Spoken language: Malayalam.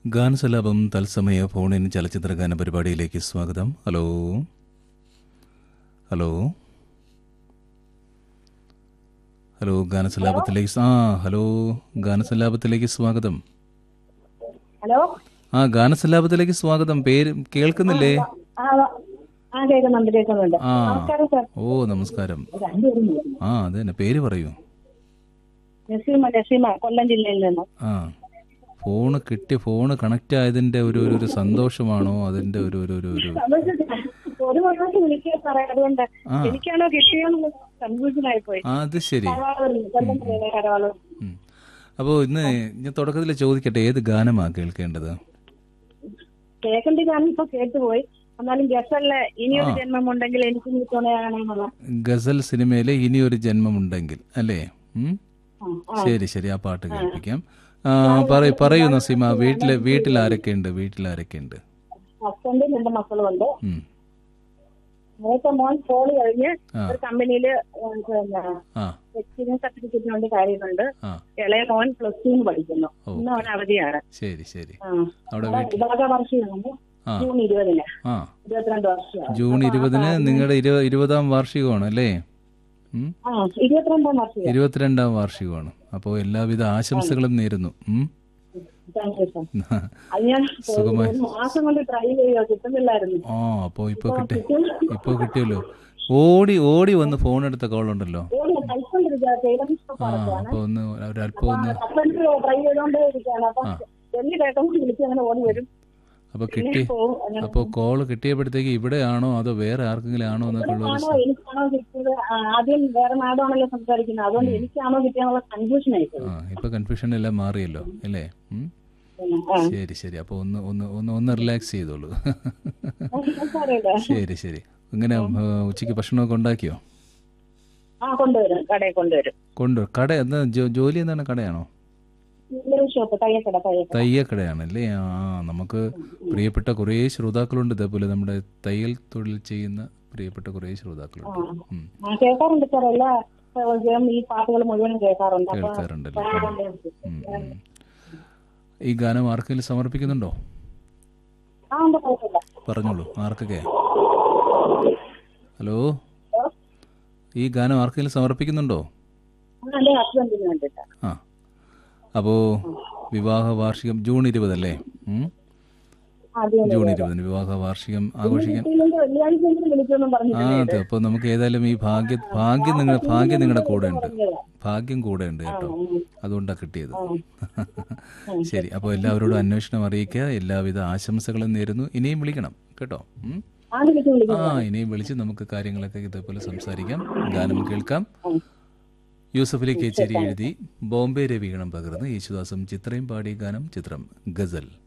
ഗാനസലാപം തത്സമയ ഫോണിൻ ചലച്ചിത്ര ഗാന പരിപാടിയിലേക്ക് സ്വാഗതം ഹലോ ഹലോ ഹലോ ഗാനസലാപത്തിലേക്ക് സ്- ആ ഹലോ ഗാനസലാപത്തിലേക്ക് സ്വാഗതം ഹലോ ആ ഗാനസലാപത്തിലേക്ക് സ്വാഗതം പേര് കേൾക്കുന്നില്ലേ ആ ആ കേൾക്കുന്നുണ്ട് കേൾക്കുന്നുണ്ട് ആ നമസ്കാരം സാർ ഓ നമസ്കാരം രണ്ടുപേരും വിളിക്കുന്നു. ആ അതെ തന്നെ പേര് പറയൂ നസീമ നസീമ കൊല്ലം ജില്ലയിൽ നിന്ന് ആ ഫോണ് കിട്ടി ഫോണ് കണക്റ്റ് ആയതിന്റെ ഒരു ഒരു- ഒരു സന്തോഷമാണോ അതിന്റെ ഒരു ഒരു ഒരു ഒരു ഒരു പ്രാവശ്യം വിളിക്കുക സാറേ അതുകൊണ്ട് ആ. എനിക്കാണോ കിട്ടിയോന്നുള്ള കൺഫ്യൂഷൻ ആയിപ്പോയി ആ, അത് ശരി കരവാളൂർ കൊല്ലം ജില്ലയിലെ കരവാളൂർ ഉം. അപ്പോ ഇന്ന് ഞാൻ തുടക്കത്തിൽ ചോദിക്കട്ടെ ഏത് ഗാനമാ കേൾക്കേണ്ടത് കേൾക്കേണ്ട ഗാനം ഇപ്പൊ കേട്ടുപോയി എന്നാലും ഗസലിലെ ഇനിയൊരു ജന്മം ഉണ്ടെങ്കിൽ എനിക്ക് നീ തുണയാകണമെന്നുള്ള ഗസൽ സിനിമയിലെ ഇനിയൊരു ജന്മമുണ്ടെങ്കിൽ അല്ലേ ഉം? ആ, ആ. ശരി ശരി ആ പാട്ട് കേൾപ്പിക്കാം ആ, പറയൂ പറയൂ നസീമ വീട്ടില് വീട്ടിൽ ആരൊക്കെ ഉണ്ട് വീട്ടിൽ ആരൊക്കെ ഉണ്ട് ഹസ്ബൻഡും രണ്ട് മക്കളും ഉണ്ട് ഉം. മൂത്ത മോൻ പോളി കഴിഞ്ഞ് ആ. ഒരു കമ്പനിയില് പിന്നെ ആ എക്സ്പീരിയൻസ് സർട്ടിഫിക്കറ്റിന് വേണ്ടി കാര്യമുണ്ട് ആ ഇളയ മോൻ പ്ലസ് ടു പഠിക്കുന്നു ഓ. ഇന്ന് അവൻ അവധിയാണ് ശരി ശരി ആ. അവിടെ അവിടെ വീട്ടിൽ വിഭാഗ വർഷമാണ് ആ ജൂൺ ഇരുപതിന് ആ ഇരുപത്തിരണ്ട് വർഷമാണ് ജൂൺ ഇരുപതിന് നിങ്ങളുടെ ഇരു ഇരുപതാം വാർഷികമാണ് അല്ലേ ഉം? ആ ഇരുപത്തിരണ്ടാം വർഷം ഇരുപത്തിരണ്ടാം വാർഷികമാണ് അപ്പോൾ എല്ലാവിധ ആശംസകളും നേരുന്നു ഉം? താങ്ക് യു സാർ അത് ഞാൻ സുഖമായി. ഒരു മാസം കൊണ്ട് ട്രൈ ചെയ്യുക കിട്ടുന്നില്ലായിരുന്നു ആ അപ്പോൾ ഇപ്പോൾ കിട്ടി ഇപ്പോൾ കിട്ടിയല്ലോ ഓടി ഓടി വന്ന് ഫോൺ എടുത്ത കോൾ ഉണ്ടല്ലോ കഴിച്ചോണ്ടിരിക്കുക ടൈലറിംഗ് ആ അപ്പോൾ ഒന്ന് ഒരല്പം ഒന്ന് ഹസ്ബൻഡ് ട്രൈ ചെയ്തോണ്ടേ ഇരിക്കുകയാണ് അപ്പൊ ചെല്ലി കേട്ടോണ്ട് വിളിച്ച് അങ്ങനെ ഓടി വരും അപ്പോൾ കിട്ടി പോവും അങ്ങനെ അപ്പോൾ കോൾ കിട്ടിയപ്പോഴത്തേക്ക് ഇവിടെയാണോ അതോ വേറെ ആർക്കെങ്കിലും ആണോ എന്നൊക്കെ ഉള്ള ഒരു ആണോ എനിക്കാണോ കിട്ടിയത് ആ, ആദ്യം വേറെ നാടാണല്ലോ സംസാരിക്കുന്നത് അതുകൊണ്ട് എനിക്കാണോ കിട്ടിയാന്നുള്ള കൺഫ്യൂഷൻ ആയിപ്പോയി ആ ഇപ്പോൾ കൺഫ്യൂഷൻ എല്ലാം മാറിയല്ലോ അല്ലേ ഉം? പിന്നെ, ആ. ശരി ശരി അപ്പോൾ ഒന്ന് ഒന്ന് ഒന്ന് ഒന്ന് റിലാക്സ് ചെയ്തോളൂ സാരമില്ല. ശരി ശരി ഇങ്ങനെ ആ, ഉച്ചയ്ക്ക് ഭക്ഷണമൊക്കെ ഉണ്ടാക്കിയോ ആ കൊണ്ടുവരും കടയിൽ കൊണ്ടുവരും കൊണ്ട് കട എന്താ ജോ- ജോലി എന്താണ് കടയാണോ ജ്വല്ലറി ഷോപ്പ് തയ്യക്കട തയ്യക്കട തയ്യക്കടയാണല്ലേ ആ നമുക്ക് പ്രിയപ്പെട്ട കുറേ ശ്രോതാക്കളുണ്ട് ഇതേപോലെ നമ്മുടെ തയ്യൽ തൊഴിൽ ചെയ്യുന്ന പ്രിയപ്പെട്ട കുറേ ശ്രോതാക്കളുണ്ട് ഉം. ആ കേൾക്കാറുണ്ട് സാർ എല്ലാ ദിവസവും ഈ പാട്ടുകൾ മുഴുവനും കേൾക്കാറുണ്ട് അപ്പൊ കേൾക്കാറുണ്ടല്ലോ കൊണ്ടുവരും. ഉം, ഉം. ഈ ഗാനം ആർക്കെങ്കിലും സമർപ്പിക്കുന്നുണ്ടോ ആ ഉണ്ട് കുഴപ്പമില്ല പറഞ്ഞോളൂ ആർക്കൊക്കെ ഹലോ ഈ ഗാനം ആർക്കെങ്കിലും സമർപ്പിക്കുന്നുണ്ടോ ആ, എന്റെ ഹസ്ബൻഡിന് വേണ്ടിട്ട് ആ അപ്പോൾ വിവാഹ വാർഷികം ജൂൺ ഇരുപതല്ലേ ഉം? ആദ്യം ജൂൺ ഇരുപതിന് വിവാഹ വാർഷികം ആഘോഷിക്കാൻ കിട്ടിയില്ലെങ്കിൽ വെള്ളിയാഴ്ചയെങ്കിലും വിളിക്കുമെന്നും ആ പറഞ്ഞിട്ടില്ലേ അതെ അപ്പോൾ നമുക്ക് ഏതായാലും ഈ ഭാഗ്യ ഭാഗ്യം നിങ്ങൾ ഭാഗ്യം നിങ്ങളുടെ കൂടെ ഉണ്ട് ഭാഗ്യം കൂടെ ഉണ്ട് കേട്ടോ അതുകൊണ്ടാണ് കിട്ടിയത് ശരി അപ്പോൾ എല്ലാവരോടും അന്വേഷണം അറിയിക്കുക എല്ലാവിധ ആശംസകളും നേരുന്നു ഇനിയും വിളിക്കണം കേട്ടോ ഉം? ആ വിളിക്കും വിളിക്കും ആ ഇനിയും വിളിച്ച് നമുക്ക് കാര്യങ്ങളൊക്കെ ഇതേപോലെ സംസാരിക്കാം ഗാനം കേൾക്കാം യൂസഫലി കേച്ചേരി എഴുതി ബോംബെ രവീകരണം പകർന്ന് യേശുദാസും ചിത്രയും പാടിയ ഗാനം ചിത്രം ഗസൽ